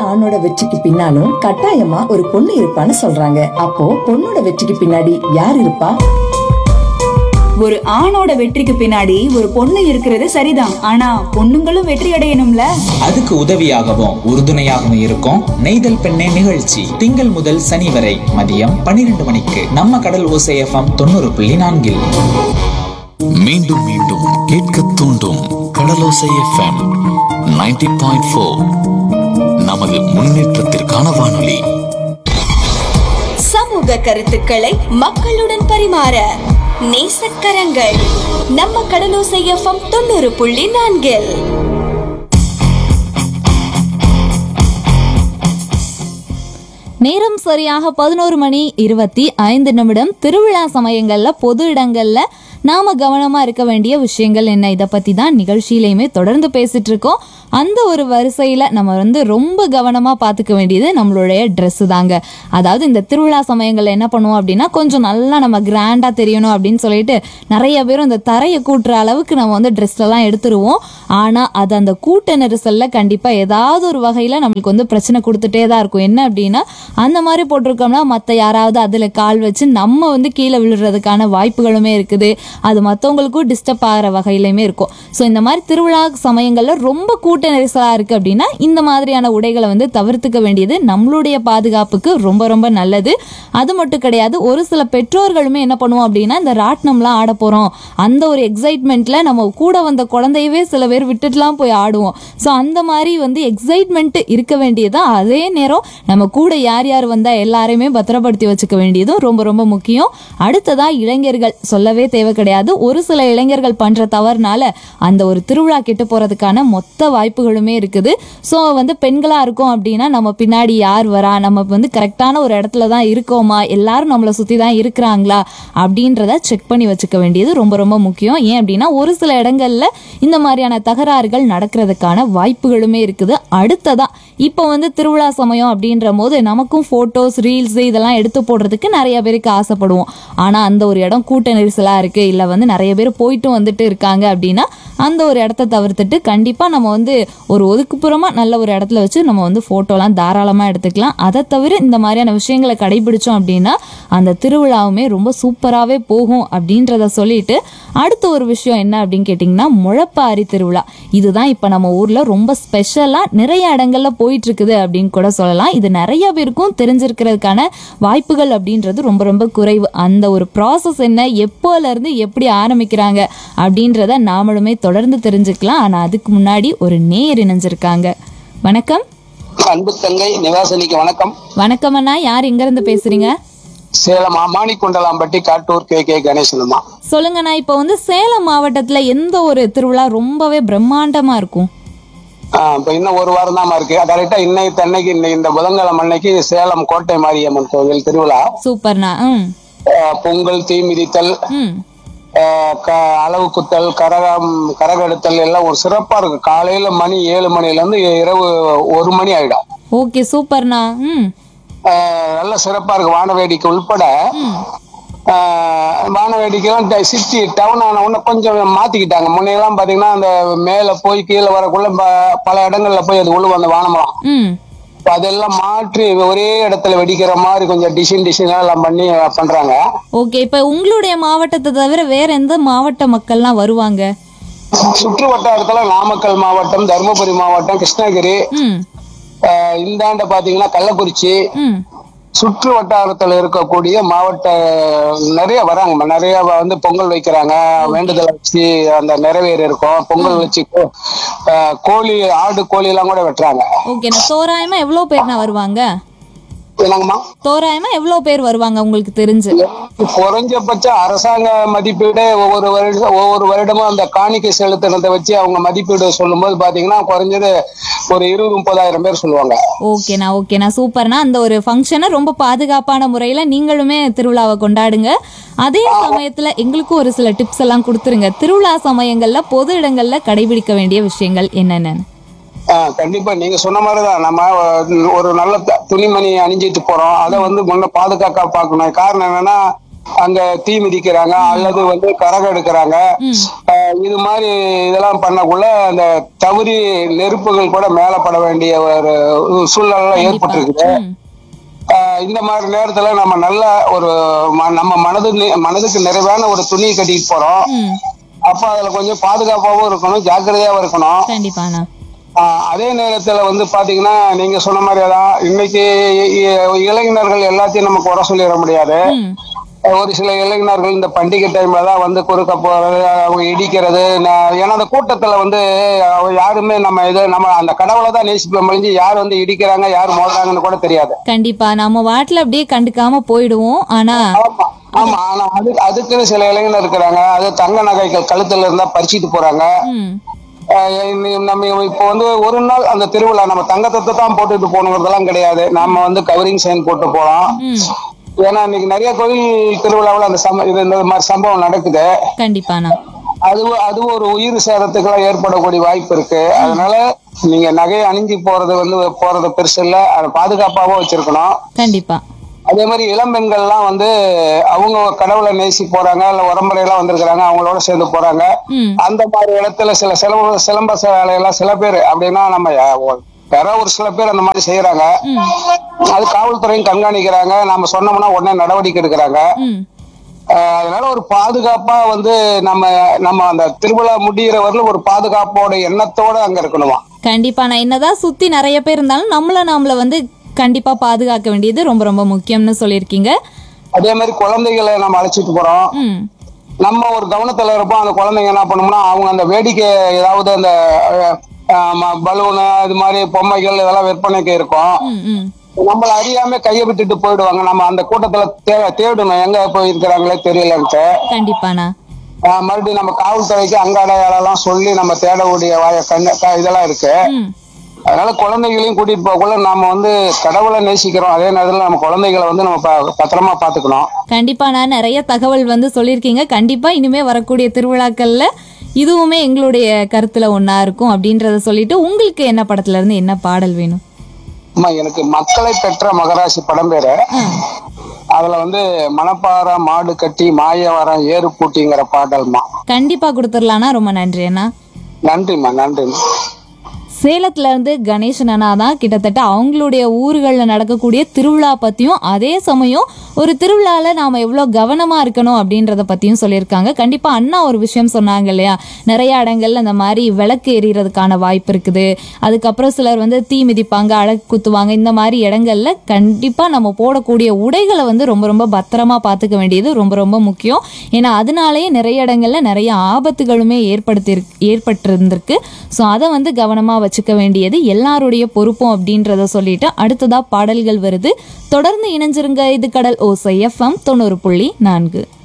ஆணோட வெற்றிக்கு பின்னாலும் கட்டாயமா ஒரு பொண்ணு இருப்பான்னு சொல்றாங்க அப்போ பொண்ணோட வெற்றிக்கு பின்னாடி யார் இருப்பா ஒரு ஆணோட வெற்றிக்கு பின்னாடி ஒரு பொண்ணு இருக்கிறது சரிதான் ஆனா பொண்ணுங்களும் வெற்றி அடையணும்ல அதுக்கு உதவியாகவும் உறுதுணையாகவும் இருக்கும் நெய்தல் பெண்ணே நிகழ்ச்சி திங்கள் முதல் சனி வரை மதியம் பன்னிரண்டு மணிக்கு நம்ம கடல் ஓசை எஃப்எம் தொண்ணூறு புள்ளி நான்கில் மீண்டும் மீண்டும் கேட்க தூண்டும் கடலோசை எஃப்எம் 90.4 பாயிண்ட் ஃபோர் நமது முன்னேற்றத்திற்கான வானொலி சமூக கருத்துக்களை மக்களுடன் பரிமாற நேசக்கரங்கள் நம்ம கடலோசை எஃப்எம் தொண்ணூறு புள்ளி நான்கில் நேரம் சரியாக பதினோரு மணி இருபத்தி ஐந்து நிமிடம் திருவிழா சமயங்கள்ல பொது இடங்கள்ல நாம கவனமா இருக்க வேண்டிய விஷயங்கள் என்ன இதை பத்தி தான் நிகழ்ச்சியிலையுமே தொடர்ந்து பேசிட்டு இருக்கோம் அந்த ஒரு வரிசையில நம்ம வந்து ரொம்ப கவனமா பார்த்துக்க வேண்டியது நம்மளுடைய Dress தாங்க அதாவது இந்த திருவிழா சமயங்கள்ல என்ன பண்ணுவோம் அப்படின்னா கொஞ்சம் நல்லா நம்ம கிராண்டா தெரியணும் அப்படின்னு சொல்லிட்டு நிறைய பேரும் இந்த தரையை கூட்டுற அளவுக்கு நம்ம வந்து ட்ரெஸ் எல்லாம் எடுத்துருவோம் ஆனா அது அந்த கூட்ட நெரிசல்ல கண்டிப்பா ஏதாவது ஒரு வகையில நம்மளுக்கு வந்து பிரச்சனை கொடுத்துட்டே தான் இருக்கும் என்ன அப்படின்னா அந்த மாதிரி போட்டிருக்கோம்னா மற்ற யாராவது அதுல கால் வச்சு நம்ம வந்து கீழே விழுறதுக்கான வாய்ப்புகளுமே இருக்குது அது மற்றவங்களுக்கும் டிஸ்டர்ப் ஆகிற வகையிலுமே இருக்கும் ஸோ இந்த மாதிரி திருவிழா சமயங்கள்ல ரொம்ப கூட்ட நெரிசலா இருக்கு அப்படின்னா இந்த மாதிரியான உடைகளை வந்து தவிர்த்துக்க வேண்டியது நம்மளுடைய பாதுகாப்புக்கு ரொம்ப ரொம்ப நல்லது அது மட்டும் கிடையாது ஒரு சில பெற்றோர்களுமே என்ன பண்ணுவோம் அப்படின்னா இந்த ராட்டினம்லாம் ஆட போறோம் அந்த ஒரு எக்ஸைட்மெண்ட்ல நம்ம கூட வந்த குழந்தையவே சில பேர் விட்டுட்டுலாம் போய் ஆடுவோம் ஸோ அந்த மாதிரி வந்து எக்ஸைட்மெண்ட் இருக்க வேண்டியதா அதே நேரம் நம்ம கூட யார் யார் வந்தா எல்லாரையுமே பத்திரப்படுத்தி வச்சுக்க வேண்டியதும் ரொம்ப ரொம்ப முக்கியம் அடுத்ததா இளைஞர்கள் சொல்லவே தேவை கிடையாது ஒரு சில இளைஞர்கள் பண்ற தவறுனால அந்த ஒரு திருவிழா கெட்டு போறதுக்கான மொத்த வாய்ப்புகளுமே இருக்குது ஸோ வந்து பெண்களா இருக்கோம் அப்படின்னா நம்ம பின்னாடி யார் வரா நம்ம வந்து கரெக்டான ஒரு இடத்துல தான் இருக்கோமா எல்லாரும் நம்மளை சுத்தி தான் இருக்கிறாங்களா அப்படின்றத செக் பண்ணி வச்சுக்க வேண்டியது ரொம்ப ரொம்ப முக்கியம் ஏன் அப்படின்னா ஒரு சில இடங்கள்ல இந்த மாதிரியான தகராறுகள் நடக்கிறதுக்கான வாய்ப்புகளுமே இருக்குது அடுத்ததா இப்போ வந்து திருவிழா சமயம் அப்படின்ற போது நமக்கும் போட்டோஸ் ரீல்ஸ் இதெல்லாம் எடுத்து போடுறதுக்கு நிறைய பேருக்கு ஆசைப்படுவோம் ஆனா அந்த ஒரு இடம் கூட்ட நெரிசலா இருக்கு இல்ல வந்து நிறைய பேர் போயிட்டு வந்துட்டு இருக்காங்க அப்படின்னா அந்த ஒரு இடத்த தவிர்த்துட்டு கண்டிப்பா நம்ம வந்து ஒரு ஒதுக்குப்புறமா நல்ல ஒரு இடத்துல வச்சு நம்ம வந்து போட்டோலாம் தாராளமா எடுத்துக்கலாம் அதை தவிர இந்த மாதிரியான விஷயங்களை கடைபிடிச்சோம் அப்படின்னா அந்த திருவிழாவுமே ரொம்ப சூப்பராகவே போகும் அப்படின்றத சொல்லிட்டு அடுத்த ஒரு விஷயம் என்ன அப்படின்னு கேட்டிங்கன்னா முழப்பாரி திருவிழா இதுதான் இப்போ நம்ம ஊரில் ரொம்ப ஸ்பெஷலாக நிறைய இடங்கள்ல போயிட்டு இருக்குது அப்படின்னு கூட சொல்லலாம் இது நிறைய பேருக்கும் தெரிஞ்சிருக்கிறதுக்கான வாய்ப்புகள் அப்படின்றது ரொம்ப ரொம்ப குறைவு அந்த ஒரு ப்ராசஸ் என்ன எப்போல இருந்து எப்படி ஆரம்பிக்கிறாங்க அப்படின்றத நாமளுமே தொடர்ந்து தெரிஞ்சுக்கலாம் ஆனால் அதுக்கு முன்னாடி ஒரு நேர் இணைஞ்சிருக்காங்க வணக்கம் அன்பு தங்கை நிவாசனிக்கு வணக்கம் வணக்கம் அண்ணா யார் எங்கேருந்து பேசுறீங்க சேலம் மாணிக்குண்டலாம்பட்டி காட்டூர் கே கே கணேசனுமா சொல்லுங்கண்ணா இப்போ வந்து சேலம் மாவட்டத்துல எந்த ஒரு திருவிழா ரொம்பவே பிரம்மாண்டமா இருக்கும் ஆஹ் இப்ப இன்னும் ஒரு வாரம் தான் இருக்கு கரெக்டா இன்னைக்கு தன்னைக்கு இன்னைக்கு இந்த புதன்கிழமை அன்னைக்கு சேலம் கோட்டை மாரியம்மன் கோவில் திருவிழா சூப்பர்ண்ணா ம் ஆஹ் பொங்கல் தீ மிதித்தல் ம் ஆஹ் க- அளவு குத்தல் கரகம் கரகெடுத்தல் எல்லாம் ஒரு சிறப்பா இருக்கு காலையில மணி ஏழு மணில இருந்து இரவு ஒரு மணி ஆயிடும் ஓகே சூப்பர்ண்ணா ம் ஆஹ் நல்ல சிறப்பா இருக்கு வான வேடிக்கை உள்பட ஆஹ் வான வேடிக்கைலாம் ட- சிட்டி டவுன் ஆன உடனே கொஞ்சம் மாத்திக்கிட்டாங்க முன்னையெல்லாம் பாத்தீங்கன்னா அந்த மேல போய் கீழே வரக்குள்ள ப- பல இடங்கள்ல போய் அது உழுவு அந்த வானமெல்லாம் ம் இப்ப அதெல்லாம் மாற்றி ஒரே இடத்துல வெடிக்கிற மாதிரி கொஞ்சம் டிசைன் டிசைனா எல்லாம் பண்ணி பண்றாங்க ஓகே இப்போ உங்களுடைய மாவட்டத்தை தவிர வேற எந்த மாவட்ட மக்கள்லாம் வருவாங்க சுற்று வட்டாரத்துல நாமக்கல் மாவட்டம் தருமபுரி மாவட்டம் கிருஷ்ணகிரி ம் ஆஹ் இந்தாண்ட பாத்தீங்கன்னா கள்ளக்குறிச்சி ம் சுற்று வட்டாரத்துல இருக்கக்கூடிய மாவட்ட நிறைய வராங்க நிறைய வந்து பொங்கல் வைக்கிறாங்க வேண்டுதல் வச்சு அந்த நிறைவேறி இருக்கும் பொங்கல் வச்சு கோ- ஆஹ் கோழி ஆடு கோழி எல்லாம் கூட வெட்டுறாங்க ஓகேண்ணா தோராயமா எவ்வளோ பேர்ண்ணா வருவாங்க என்னங்கம்மா தோராயமா எவ்வளோ பேர் வருவாங்க உங்களுக்கு தெரிஞ்சு குறைஞ்சபட்ச அரசாங்க மதிப்பீடு ஒவ்வொரு வருடம் ஒவ்வொரு வருடமும் அந்த காணிக்கை செலுத்தினதை வச்சு அவங்க மதிப்பீடு சொல்லும்போது பாத்தீங்கன்னா குறைஞ்சது ஒரு இருபது முப்பதாயிரம் பேர் சொல்லுவாங்க ஓகேண்ணா ஓகேண்ணா சூப்பர்ண்ணா அந்த ஒரு ஃபங்க்ஷனை ரொம்ப பாதுகாப்பான முறையில் நீங்களுமே திருவிழாவை கொண்டாடுங்க அதே சமயத்தில் எங்களுக்கும் ஒரு சில டிப்ஸ் எல்லாம் கொடுத்துருங்க திருவிழா சமயங்களில் பொது இடங்களில் கடைபிடிக்க வேண்டிய விஷயங்கள் என்னென்னு ஆஹ் கண்டிப்பா நீங்க சொன்ன மாதிரிதான் நம்ம அஹ், ஒரு நல்ல த- துணிமணி அணிஞ்சிட்டு போறோம் அதை வந்து முன்ன பாதுகாக்கா பார்க்கணும் காரணம் என்னன்னா அங்க தீ மிதிக்கிறாங்க அல்லது வந்து கரகம் எடுக்கிறாங்க ஆஹ், ஆஹ் இது மாதிரி இதெல்லாம் பண்ணக்குள்ள அந்த தவறி நெருப்புகள் கூட மேல பட வேண்டிய ஒரு சூழ்நிலை ஏற்பட்டிருக்குது ம். ஆஹ் இந்த மாதிரி நேரத்துல நம்ம நல்ல ஒரு ம- நம்ம மனது நி- மனதுக்கு நிறைவான ஒரு துணி கட்டிட்டு போறோம் ம் அப்ப அதுல கொஞ்சம் பாதுகாப்பாவும் இருக்கணும் ஜாக்கிரதையாவும் இருக்கணும் கண்டிப்பாண்ணா ஆஹ் அதே நேரத்துல வந்து பாத்தீங்கன்னா நீங்க சொன்ன மாதிரி தான் இன்னைக்கு இ- இ- இளைஞர்கள் எல்லாத்தையும் நமக்கு குறை சொல்லிட முடியாது ம் ஒரு சில இளைஞர்கள் இந்த பண்டிகை டைம்ல தான் வந்து குறுக்க போறது அவங்க இடிக்கிறது ந- ஏன்னா அந்த கூட்டத்துல வந்து அவங்க யாருமே நம்ம இது நம்ம அந்த கடவுளை தான் நேசிப்போம் முடிஞ்சு யார் வந்து இடிக்கிறாங்க யார் மோதுறாங்கன்னு கூட தெரியாது கண்டிப்பா நம்ம வாட்டில் அப்படியே கண்டுக்காம போயிடுவோம் ஆனா ஆமா ஆமா ஆனா அது அதுக்குன்னு சில இளைஞர் இருக்கிறாங்க அது தங்க நகைகள் கழுத்துல இருந்தா பறிச்சிட்டு போறாங்க ம் ஆஹ் இன்னி- நம்ம இப்போ வந்து ஒரு நாள் அந்த திருவிழா நம்ம தங்கத்தை தான் போட்டுட்டு போகணுங்கிறதெல்லாம் கிடையாது நம்ம வந்து கவரிங் சைன் போட்டு போலாம் ம் ஏன்னா இன்னைக்கு நிறைய கோயில் திருவிழாவில் அந்த சம இது இந்த மாதிரி சம்பவம் நடக்குது கண்டிப்பாண்ணா அது அது ஒரு உயிர் சேதத்துக்கெல்லாம் ஏற்படக்கூடிய வாய்ப்பு இருக்கு அதனால நீங்க நகையை அணிஞ்சு போறது வந்து போறது பெருசு இல்ல அதை பாதுகாப்பாகவும் வச்சிருக்கணும் கண்டிப்பா அதே மாதிரி இளம்பெண்கள்லாம் வந்து அவங்க கடவுளை நேசி போறாங்க இல்ல உரம்பரையெல்லாம் வந்திருக்கிறாங்க அவங்களோட சேர்ந்து போறாங்க ம் அந்த மாதிரி இடத்துல சில சிலம்ப சிலம்ப வேலையெல்லாம் சில பேர் அப்படின்னா நம்ம யா- ஒ- யாரோ ஒரு சில பேர் அந்த மாதிரி செய்யறாங்க அது காவல்துறையும் கண்காணிக்கிறாங்க நாம சொன்னோம்னா உடனே நடவடிக்கை எடுக்கிறாங்க ம் ஆஹ் அதனால ஒரு பாதுகாப்பா வந்து நம்ம நம்ம அந்த திருவிழா முடியிற வரலும் ஒரு பாதுகாப்போட எண்ணத்தோட அங்க இருக்கணுமா கண்டிப்பா நான் என்னதான் சுத்தி நிறைய பேர் இருந்தாலும் நம்மள நாமள வந்து கண்டிப்பா பாதுகாக்க வேண்டியது ரொம்ப ரொம்ப முக்கியம்னு சொல்லியிருக்கீங்க அதே மாதிரி குழந்தைகளை நம்ம அழைச்சிட்டு போறோம் ம் நம்ம ஒரு கவனத்துல இருப்போம் அந்த குழந்தைங்க என்ன பண்ணும்னா அவங்க அந்த வேடிக்கை ஏதாவது அந்த பலூனு இது மாதிரி பொம்மைகள் இதெல்லாம் விற்பனைக்கு இருக்கும் ம் ம் நம்மள அறியாம கையை விட்டுட்டு போயிடுவாங்க நம்ம அந்த கூட்டத்துல தே- தேடணும் எங்க போயிருக்கிறாங்களே தெரியலன்ட்டு கண்டிப்பாண்ணா ஆஹ் மறுபடியும் நம்ம காவல்துறைக்கு அங்க அடையாளம் சொல்லி நம்ம தேடக்கூடிய வாய கண்ணு க- இதெல்லாம் இருக்கு ம் அதனால குழந்தைகளையும் கூட்டிட்டு போகக்குள்ள நாம வந்து கடவுளை நேசிக்கிறோம் அதே நேரத்துல நம்ம குழந்தைகளை வந்து நம்ம ப- பத்திரமா பாத்துக்கணும் கண்டிப்பா நான் நிறைய தகவல் வந்து சொல்லியிருக்கீங்க கண்டிப்பா இனிமே வரக்கூடிய திருவிழாக்கள்ல இதுவுமே எங்களுடைய கருத்துல ஒண்ணா இருக்கும் அப்படின்றத சொல்லிட்டு உங்களுக்கு என்ன படத்துல இருந்து என்ன பாடல் வேணும் அம்மா எனக்கு மக்களை பெற்ற மகராசி படம் பேரு அதுல வந்து மணப்பாறை மாடு கட்டி மாயவரம் ஏறு பூட்டிங்கிற பாடல்மா கண்டிப்பா கொடுத்துடலாம்னா ரொம்ப நன்றி அண்ணா நன்றிம்மா நன்றிம்மா சேலத்துல இருந்து கணேசன் அண்ணா தான் கிட்டத்தட்ட அவங்களுடைய ஊர்களில் நடக்கக்கூடிய திருவிழா பத்தியும் அதே சமயம் ஒரு திருவிழால நாம எவ்வளோ கவனமா இருக்கணும் அப்படின்றத பத்தியும் சொல்லியிருக்காங்க கண்டிப்பா அண்ணா ஒரு விஷயம் சொன்னாங்க இல்லையா நிறைய இடங்கள்ல அந்த மாதிரி விளக்கு எரியறதுக்கான வாய்ப்பு இருக்குது அதுக்கப்புறம் சிலர் வந்து தீ மிதிப்பாங்க அழகு குத்துவாங்க இந்த மாதிரி இடங்கள்ல கண்டிப்பா நம்ம போடக்கூடிய உடைகளை வந்து ரொம்ப ரொம்ப பத்திரமா பார்த்துக்க வேண்டியது ரொம்ப ரொம்ப முக்கியம் ஏன்னா அதனாலேயே நிறைய இடங்கள்ல நிறைய ஆபத்துகளுமே ஏற்படுத்தி ஏற்பட்டிருந்திருக்கு ஸோ அதை வந்து கவனமாக வச்சுக்க வேண்டியது எல்லாருடைய பொறுப்பும் அப்படின்றத சொல்லிட்டு அடுத்ததா பாடல்கள் வருது தொடர்ந்து இணைஞ்சிருங்க இது கடல் ஓசை எஃப்எம் தொண்ணூறு புள்ளி நான்கு